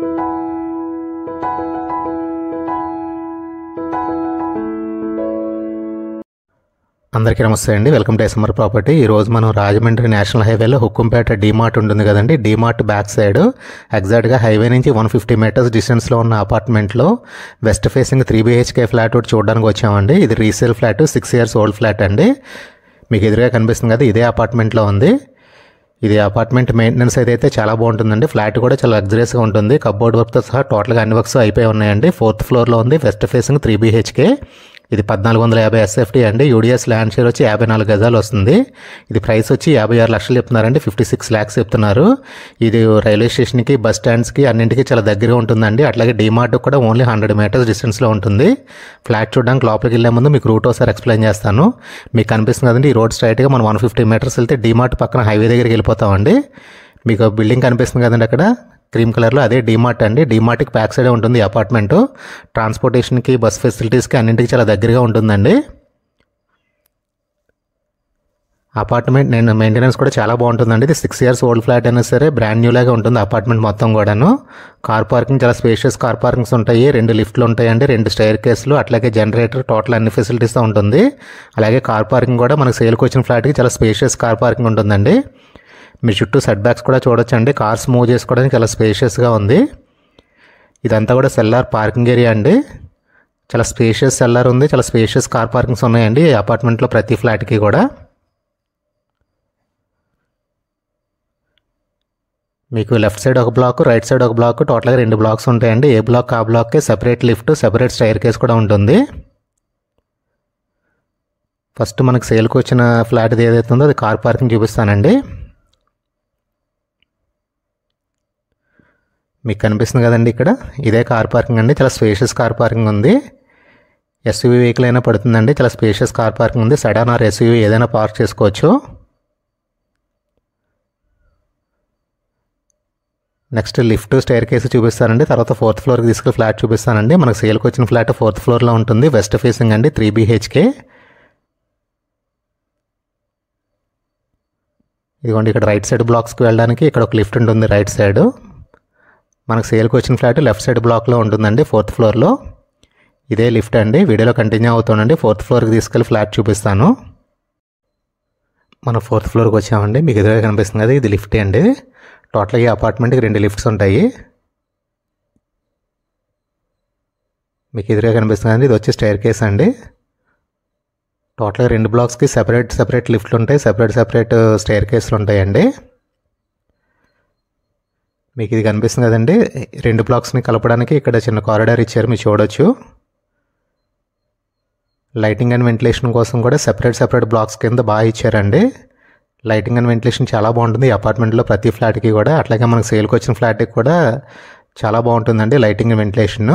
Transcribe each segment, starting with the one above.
అందరికీ నమస్తే అండి వెల్కమ్ టు ఎస్ఎంఆర్ ప్రాపర్టీ ఈ రోజు మనం రాజమండ్రి నేషనల్ హైవేలో హుక్కుంపేట డీమార్ట్ ఉంటుంది కదండి డీమార్ట్ బ్యాక్ సైడ్ ఎగ్జాక్ట్గా హైవే నుంచి వన్ ఫిఫ్టీ మీటర్స్ డిస్టెన్స్లో ఉన్న అపార్ట్మెంట్లో west facing three BHK flat ఒకటి చూడడానికి వచ్చామండి ఇది resale flat six years old flat అండి మీకు ఎదురుగా కనిపిస్తుంది కదా ఇదే అపార్ట్మెంట్లో ఉంది ఇది అపార్ట్మెంట్ మెయింటెనెన్స్ అయితే చాలా బాగుంటుందండి ఫ్లాట్ కూడా చాలా లగ్జరియస్గా ఉంటుంది కబోర్డ్ వర్క్తో సహా టోటల్గా అన్ని వర్క్స్ అయిపోయి ఉన్నాయండి ఫోర్త్ ఫ్లోర్లో ఉంది వెస్ట్ ఫేసింగ్ త్రీ బీహెచ్కే ఇది పద్నాలుగు వందల యాభై ఎస్ఎఫ్టీ అండి యూడిఎస్ ల్యాండ్ షేర్ వచ్చి యాభై నాలుగు గజాలు వస్తుంది ఇది ప్రైస్ వచ్చి యాభై ఆరు లక్షలు చెప్తున్నారండి ఫిఫ్టీ సిక్స్ ల్యాక్స్ చెప్తున్నారు ఇది రైల్వే స్టేషన్కి బస్ స్టాండ్స్కి అన్నింటికి చాలా దగ్గరగా ఉంటుందండి అట్లాగే డీమార్ట్ కూడా ఓన్లీ హండ్రెడ్ మీటర్స్ డిస్టెన్స్లో ఉంటుంది ఫ్లాట్ చూడడానికి లోపలికి వెళ్ళే ముందు మీకు రూట్ ఒకసారి ఎక్స్ప్లెయిన్ చేస్తాను మీకు కనిపిస్తుంది కదండి ఈ రోడ్ స్ట్రైట్గా మనం వన్ ఫిఫ్టీ మీటర్స్ వెళ్తే డీమార్ట్ పక్కన హైవే దగ్గరికి వెళ్ళిపోతామండి మీకు బిల్డింగ్ కనిపిస్తుంది కదండి అక్కడ క్రీమ్ కలర్లో అదే డీమార్ట్ అండి డీమార్ట్కి బ్యాక్ సైడే ఉంటుంది ఈ అపార్ట్మెంట్ ట్రాన్స్పోర్టేషన్కి బస్ ఫెసిలిటీస్కి అన్నింటికి చాలా దగ్గరగా ఉంటుందండి అపార్ట్మెంట్ నేను మెయింటెనెన్స్ కూడా చాలా బాగుంటుందండి ఇది సిక్స్ ఇయర్స్ ఓల్డ్ ఫ్లాట్ అయినా సరే బ్రాండ్ న్యూ లాగా ఉంటుంది అపార్ట్మెంట్ మొత్తం కూడాను కార్ పార్కింగ్ చాలా స్పేషియస్ కార్ పార్కింగ్స్ ఉంటాయి రెండు లిఫ్ట్లు ఉంటాయండి రెండు స్టైర్ కేసులు అట్లాగే జనరేటర్ టోటల్ అన్ని ఫెసిలిటీస్తో ఉంటుంది అలాగే కార్ పార్కింగ్ కూడా మనకు సేల్కి వచ్చిన ఫ్లాట్కి చాలా స్పేషియస్ కార్ పార్కింగ్ ఉంటుందండి మీ చుట్టూ సెట్ బ్యాక్స్ కూడా చూడొచ్చండి కార్స్ మూవ్ చేసుకోవడానికి చాలా స్పేషియస్గా ఉంది ఇదంతా కూడా సెల్లార్ పార్కింగ్ ఏరియా అండి చాలా స్పేషియస్ సెల్లార్ ఉంది చాలా స్పేషియస్ కార్ పార్కింగ్స్ ఉన్నాయండి ఈ అపార్ట్మెంట్లో ప్రతి ఫ్లాట్కి కూడా మీకు లెఫ్ట్ సైడ్ ఒక బ్లాక్ రైట్ సైడ్ ఒక బ్లాక్ టోటల్గా రెండు బ్లాక్స్ ఉంటాయండి ఏ బ్లాక్ ఆ బ్లాక్కి separate lift separate staircase కూడా ఉంటుంది ఫస్ట్ మనకు సేల్కి వచ్చిన ఫ్లాట్ ఏదైతే ఉందో అది కార్ పార్కింగ్ చూపిస్తానండి మీకు కనిపిస్తుంది కదండి ఇక్కడ ఇదే కార్ పార్కింగ్ అండి చాలా స్పేషియస్ కార్ పార్కింగ్ ఉంది ఎస్యూవీ వెహికల్ అయినా పడుతుందండి చాలా స్పేషియస్ కార్ పార్కింగ్ ఉంది సడన్ ఆర్ ఎస్యూవీ ఏదైనా పార్క్ చేసుకోవచ్చు నెక్స్ట్ లిఫ్ట్ స్టైర్ కేసు చూపిస్తానండి తర్వాత ఫోర్త్ ఫ్లోర్కి తీసుకెళ్ళి ఫ్లాట్ చూపిస్తానండి మనకు సేల్కి వచ్చిన ఫ్లాట్ ఫోర్త్ ఫ్లోర్లో ఉంటుంది వెస్ట్ ఫేసింగ్ అండి త్రీ బీహెచ్కే ఇదిగోండి ఇక్కడ రైట్ సైడ్ బ్లాక్స్కి వెళ్ళడానికి ఇక్కడ ఒక లిఫ్ట్ ఉంటుంది రైట్ సైడ్ మనకు సేల్కి వచ్చిన ఫ్లాట్ లెఫ్ట్ సైడ్ బ్లాక్లో ఉంటుందండి ఫోర్త్ ఫ్లోర్లో ఇదే లిఫ్ట్ అండి వీడియోలో కంటిన్యూ అవుతానండి ఫోర్త్ ఫ్లోర్కి తీసుకెళ్ళి ఫ్లాట్ చూపిస్తాను మనం ఫోర్త్ ఫ్లోర్కి వచ్చామండి మీకు ఎదురుగా కనిపిస్తుంది కదా ఇది లిఫ్ట్ అండి టోటల్గా ఈ అపార్ట్మెంట్కి రెండు లిఫ్ట్స్ ఉంటాయి మీకు ఎదురుగా కనిపిస్తుంది అండి ఇది వచ్చి స్టైర్ కేస్ అండి టోటల్గా రెండు బ్లాక్స్కి సెపరేట్ సెపరేట్ లిఫ్ట్లు ఉంటాయి సెపరేట్ సెపరేట్ స్టైర్ కేసులు ఉంటాయండి మీకు ఇది కనిపిస్తుంది కదండి రెండు బ్లాక్స్ని కలపడానికి ఇక్కడ చిన్న కారిడార్ ఇచ్చారు మీరు చూడొచ్చు లైటింగ్ అండ్ వెంటిలేషన్ కోసం కూడా సెపరేట్ సెపరేట్ బ్లాక్స్ కింద బాగా ఇచ్చారండి లైటింగ్ అండ్ వెంటిలేషన్ చాలా బాగుంటుంది ఈ అపార్ట్మెంట్లో ప్రతి ఫ్లాట్కి కూడా అట్లాగే మనకు సేల్కి వచ్చిన ఫ్లాట్కి కూడా చాలా బాగుంటుందండి లైటింగ్ అండ్ వెంటిలేషన్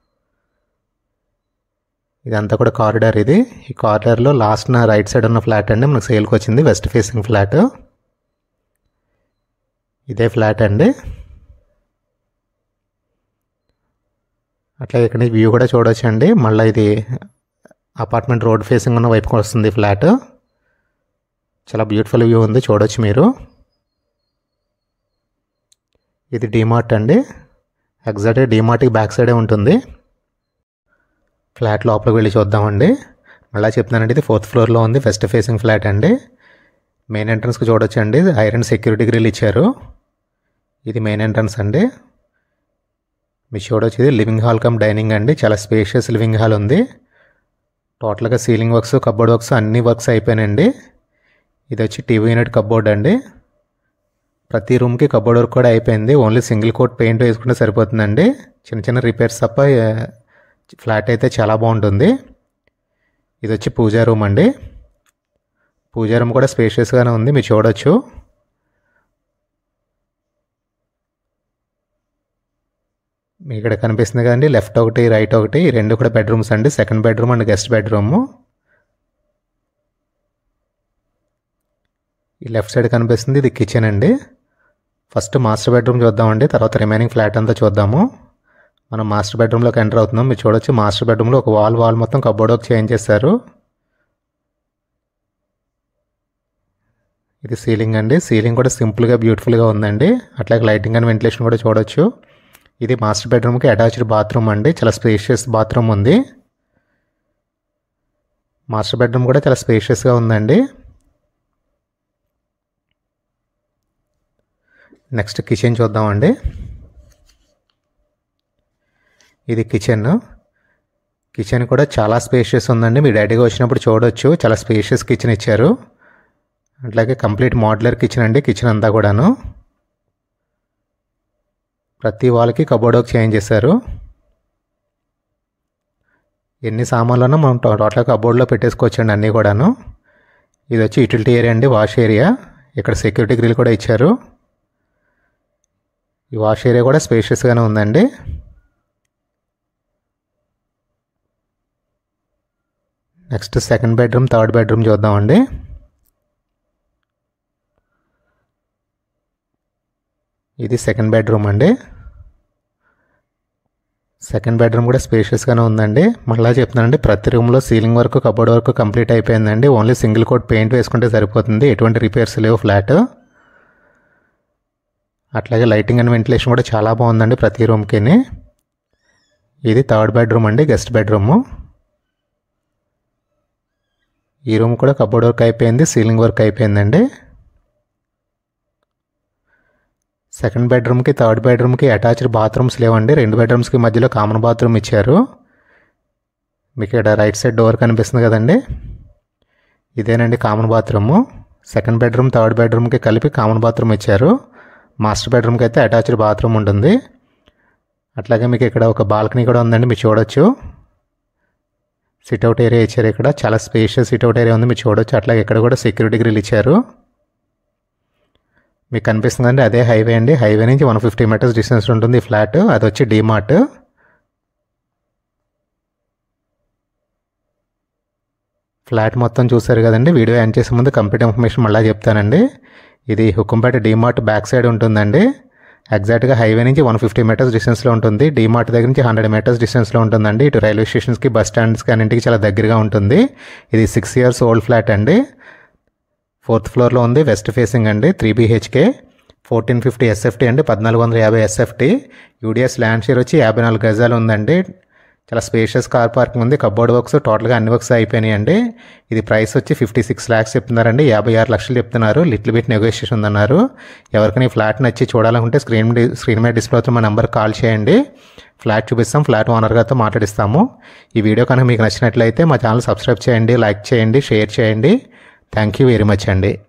ఇదంతా కూడా కారిడార్ ఇది ఈ కారిడార్లో లాస్ట్ నా రైట్ సైడ్ ఉన్న ఫ్లాట్ అండి మనకు సేల్కి వచ్చింది వెస్ట్ ఫేసింగ్ ఫ్లాట్ ఇదే ఫ్లాట్ అండి అట్లాగే ఇక్కడ వ్యూ కూడా చూడొచ్చండి మళ్ళీ ఇది అపార్ట్మెంట్ రోడ్ ఫేసింగ్ ఉన్న వైపుకి వస్తుంది ఫ్లాట్ చాలా బ్యూటిఫుల్ వ్యూ ఉంది చూడొచ్చు మీరు ఇది డీమార్ట్ అండి ఎగ్జాక్ట్గా డీమార్ట్కి బ్యాక్ సైడే ఉంటుంది ఫ్లాట్ లోపలికి వెళ్ళి చూద్దామండి మళ్ళీ చెప్తున్నానండి ఇది ఫోర్త్ ఫ్లోర్లో ఉంది వెస్ట్ ఫేసింగ్ ఫ్లాట్ అండి మెయిన్ ఎంట్రన్స్కి చూడొచ్చండి ఐరన్ సెక్యూరిటీ గ్రిల్ ఇచ్చారు ఇది మెయిన్ ఎంట్రన్స్ అండి మీరు చూడొచ్చు ఇది లివింగ్ హాల్ కమ్ డైనింగ్ అండి చాలా స్పేషియస్ లివింగ్ హాల్ ఉంది టోటల్గా సీలింగ్ వర్క్స్ కబోర్డ్ వర్క్స్ అన్ని వర్క్స్ అయిపోయినాయండి ఇది వచ్చి టీవీ యూనిట్ కబోర్డ్ అండి ప్రతి రూమ్కి కబోర్డ్ వర్క్ కూడా అయిపోయింది ఓన్లీ సింగిల్ కోట్ పెయింట్ వేసుకుంటే సరిపోతుందండి చిన్న చిన్న రిపేర్స్ తప్ప ఫ్లాట్ అయితే చాలా బాగుంటుంది ఇది వచ్చి పూజా రూమ్ అండి పూజా రూమ్ కూడా స్పేషియస్గానే ఉంది మీరు చూడొచ్చు మీ ఇక్కడ కనిపిస్తుంది కదండి లెఫ్ట్ ఒకటి రైట్ ఒకటి ఈ రెండు కూడా బెడ్రూమ్స్ అండి second bedroom and guest bedroom ఈ లెఫ్ట్ సైడ్ కనిపిస్తుంది ఇది కిచెన్ అండి ఫస్ట్ మాస్టర్ బెడ్రూమ్ చూద్దామండి తర్వాత రిమైనింగ్ ఫ్లాట్ అంతా చూద్దాము మనం మాస్టర్ బెడ్రూమ్లోకి ఎంటర్ అవుతున్నాం మీరు చూడొచ్చు మాస్టర్ బెడ్రూమ్లో ఒక వాల్ వాల్ మొత్తం కబోర్డ్ ఒక చేంజ్ చేశారు ఇది సీలింగ్ అండి సీలింగ్ కూడా సింపుల్గా బ్యూటిఫుల్గా ఉందండి అట్లాగే లైటింగ్ అండ్ వెంటిలేషన్ కూడా చూడొచ్చు ఇది మాస్టర్ బెడ్రూమ్కి అటాచ్డ్ బాత్రూమ్ అండి చాలా స్పేషియస్ బాత్రూమ్ ఉంది మాస్టర్ బెడ్రూమ్ కూడా చాలా స్పేషియస్గా ఉందండి నెక్స్ట్ కిచెన్ చూద్దామండి ఇది కిచెన్ కిచెన్ కూడా చాలా స్పేషియస్ ఉందండి మీ డాడీగా వచ్చినప్పుడు చూడొచ్చు చాలా స్పేషియస్ కిచెన్ ఇచ్చారు అట్లాగే కంప్లీట్ మోడ్యులర్ కిచెన్ అండి కిచెన్ అంతా కూడాను ప్రతి వాళ్ళకి కబోర్డ్ ఒక చేంజ్ చేశారు ఎన్ని సామాన్లను మనం టోటల్గా కబోర్డ్లో పెట్టేసుకోవచ్చండి అన్నీ కూడాను ఇది వచ్చి యూటిలిటీ ఏరియా అండి వాష్ ఏరియా ఇక్కడ సెక్యూరిటీ గ్రిల్ కూడా ఇచ్చారు ఈ వాష్ ఏరియా కూడా స్పేషియస్గానే ఉందండి next second bedroom third bedroom చూద్దామండి ఇది సెకండ్ బెడ్రూమ్ అండి సెకండ్ బెడ్రూమ్ కూడా స్పేషియస్గానే ఉందండి మళ్ళీ చెప్తున్నానండి ప్రతి రూమ్లో ceiling work cupboard work complete అయిపోయిందండి ఓన్లీ సింగిల్ కోట్ పెయింట్ వేసుకుంటే సరిపోతుంది ఎటువంటి రిపేర్స్ లేవు ఫ్లాట్ అట్లాగే లైటింగ్ అండ్ వెంటిలేషన్ కూడా చాలా బాగుందండి ప్రతి రూమ్కి ఇది థర్డ్ బెడ్రూమ్ అండి గెస్ట్ బెడ్రూము ఈ రూమ్ కూడా కబోర్డ్ వర్క్ అయిపోయింది సీలింగ్ వర్క్ అయిపోయిందండి సెకండ్ బెడ్రూమ్కి థర్డ్ బెడ్రూమ్కి అటాచ్డ్ బాత్రూమ్స్ లేవండి రెండు బెడ్రూమ్స్కి మధ్యలో కామన్ బాత్రూమ్ ఇచ్చారు మీకు ఇక్కడ రైట్ సైడ్ డోర్ కనిపిస్తుంది కదండి ఇదేనండి common bathroom second bedroom third బెడ్రూమ్కి కలిపి కామన్ బాత్రూమ్ ఇచ్చారు మాస్టర్ బెడ్రూమ్కి అయితే అటాచ్డ్ బాత్రూమ్ ఉంటుంది అట్లాగే మీకు ఇక్కడ ఒక బాల్కనీ కూడా ఉందండి మీరు చూడొచ్చు సిట్అవుట్ ఏరియా ఇచ్చారు ఇక్కడ చాలా స్పేషియస్ సిట్అవుట్ ఏరియా ఉంది మీరు చూడొచ్చు అట్లాగే ఇక్కడ కూడా సెక్యూరిటీ గ్రిల్ ఇచ్చారు మీకు కనిపిస్తుందండి అదే హైవే అండి హైవే నుంచి వన్ ఫిఫ్టీ మీటర్స్ డిస్టెన్స్ ఉంటుంది ఫ్లాట్ అది వచ్చి డీమార్ట్ ఫ్లాట్ మొత్తం చూసారు కదండి వీడియో ఎండ్ చేసే ముందు కంప్లీట్ ఇన్ఫర్మేషన్ మళ్ళీ చెప్తానండి ఇది హుకుంపేట డీమార్ట్ బ్యాక్ సైడ్ ఉంటుందండి ఎగ్జాక్ట్గా హైవే నుంచి వన్ ఫిఫ్టీ మీటర్స్ డిస్టెన్స్లో ఉంటుంది డీమార్ట్ దగ్గర నుంచి హండ్రెడ్ మీటర్స్ డిస్టెన్స్లో ఉంటుందండి ఇటు రైల్వే స్టేషన్స్కి బస్ స్టాండ్స్కి అన్నింటికి చాలా దగ్గరగా ఉంటుంది ఇది సిక్స్ ఇయర్స్ ఓల్డ్ ఫ్లాట్ అండి ఫోర్త్ ఫ్లోర్లో ఉంది వెస్ట్ ఫేసింగ్ అండి three BHK fourteen fifty SFT అండి పద్నాలుగు వందల యాభై ఎస్ఎఫ్టీ యూడిఎస్ ల్యాండ్ షేర్ వచ్చి యాభై నాలుగు గజాలు ఉందండి చాలా స్పేషియస్ కార్ పార్కింగ్ ఉంది కబోర్డ్ వర్క్స్ టోటల్గా అన్ని వర్క్స్ అయిపోయినాయి అండి ఇది ప్రైస్ వచ్చి ఫిఫ్టీ సిక్స్ ల్యాక్స్ చెప్తున్నారండి యాభై ఆరు లక్షలు చెప్తున్నారు లిటిల్ బిట్ నెగోషియేషన్ ఉందన్నారు ఎవరికైనా ఈ ఫ్లాట్ నచ్చి చూడాలనుకుంటే స్క్రీన్ డి- స్క్రీన్ మీద డిస్ప్లే అవుతున్న మా నెంబర్ కాల్ చేయండి ఫ్లాట్ చూపిస్తాం ఫ్లాట్ ఓనర్ గారితో మాట్లాడిస్తాము ఈ వీడియో కనుక మీకు నచ్చినట్లయితే మా ఛానల్ సబ్స్క్రైబ్ చేయండి లైక్ చేయండి షేర్ చేయండి థ్యాంక్ యూ వెరీ మచ్ అండి